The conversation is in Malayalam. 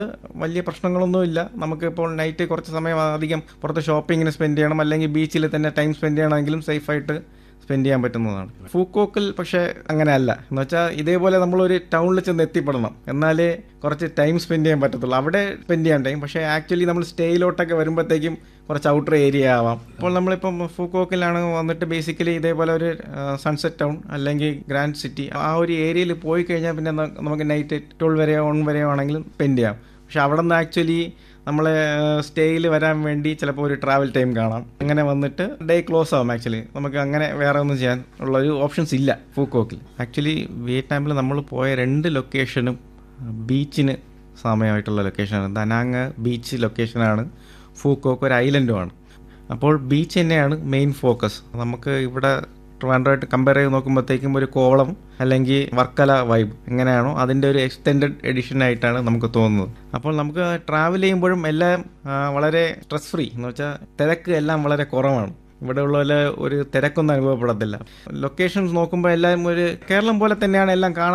വലിയ പ്രശ്നങ്ങളൊന്നുമില്ല നമുക്ക് ഇപ്പോൾ നൈറ്റ് കുറച്ച് സമയം അധികം പുറത്ത് ഷോപ്പിങ്ങിന് സ്പെൻഡ് ചെയ്യണം അല്ലെങ്കിൽ ബീച്ചിൽ തന്നെ ടൈം സ്പെൻഡ് ചെയ്യണമെങ്കിലും സേഫായിട്ട് സ്പെൻഡ് ചെയ്യാൻ പറ്റുന്നതാണ് ഫൂക്കോക്കിൽ പക്ഷേ അങ്ങനെ അല്ല എന്ന് വെച്ചാൽ ഇതേപോലെ നമ്മളൊരു ടൗണിൽ ചെന്ന് എത്തിപ്പെടണം എന്നാലേ കുറച്ച് ടൈം സ്പെൻഡ് ചെയ്യാൻ പറ്റത്തുള്ളൂ അവിടെ സ്പെൻഡ് ചെയ്യാൻ ടൈം പക്ഷേ ആക്ച്വലി നമ്മൾ സ്റ്റേയിലോട്ടൊക്കെ വരുമ്പോഴത്തേക്കും കുറച്ച് ഔട്ടർ ഏരിയ ആവാം ഇപ്പോൾ നമ്മളിപ്പം ഫൂക്കോക്കിലാണ് വന്നിട്ട് ബേസിക്കലി ഇതേപോലെ ഒരു സൺസെറ്റ് ടൗൺ അല്ലെങ്കിൽ ഗ്രാൻഡ് സിറ്റി ആ ഒരു ഏരിയയിൽ പോയി കഴിഞ്ഞാൽ പിന്നെ ന- നമുക്ക് നൈറ്റ് ട്വൽവ് വരെയോ വൺ വരെയോ ആണെങ്കിലും സ്പെൻഡ് ചെയ്യാം പക്ഷെ അവിടെ നിന്ന് ആക്ച്വലി നമ്മളെ സ്റ്റേയിൽ വരാൻ വേണ്ടി ചിലപ്പോൾ ഒരു ട്രാവൽ ടൈം കാണാം അങ്ങനെ വന്നിട്ട് ഡേ ക്ലോസ് ആവും ആക്ച്വലി നമുക്ക് അങ്ങനെ വേറെ ഒന്നും ചെയ്യാൻ ഉള്ള ഒരു ഓപ്ഷൻസ് ഇല്ല ഫൂക്കോക്കിൽ ആക്ച്വലി വിയറ്റ്നാമിൽ നമ്മൾ പോയ രണ്ട് ലൊക്കേഷനും ബീച്ചിന് സമയമായിട്ടുള്ള ലൊക്കേഷനാണ് ദനാങ് ബീച്ച് ലൊക്കേഷനാണ് ഫൂക്കോക്ക് ഒരു ഐലൻഡുമാണ് അപ്പോൾ ബീച്ച് തന്നെയാണ് മെയിൻ ഫോക്കസ് നമുക്ക് ഇവിടെ ട്രിവാൻഡ്രമായിട്ട് കമ്പയർ ചെയ്ത് നോക്കുമ്പോഴത്തേക്കും ഒരു കോവളം അല്ലെങ്കിൽ വർക്കല വൈബ് എങ്ങനെയാണോ അതിൻ്റെ ഒരു എക്സ്റ്റെൻഡഡ് എഡിഷൻ ആയിട്ടാണ് നമുക്ക് തോന്നുന്നത് അപ്പോൾ നമുക്ക് ട്രാവൽ ചെയ്യുമ്പോഴും എല്ലാം ആ, വളരെ സ്ട്രെസ് ഫ്രീ എന്ന് വെച്ചാൽ തിരക്ക് എല്ലാം വളരെ കുറവാണ് ഇവിടെ ഉള്ള പോലെ ഒരു തിരക്കൊന്നും അനുഭവപ്പെടത്തില്ല ലൊക്കേഷൻസ് നോക്കുമ്പോൾ എല്ലാം ഒരു കേരളം പോലെ തന്നെയാണ് എല്ലാം കാണാൻ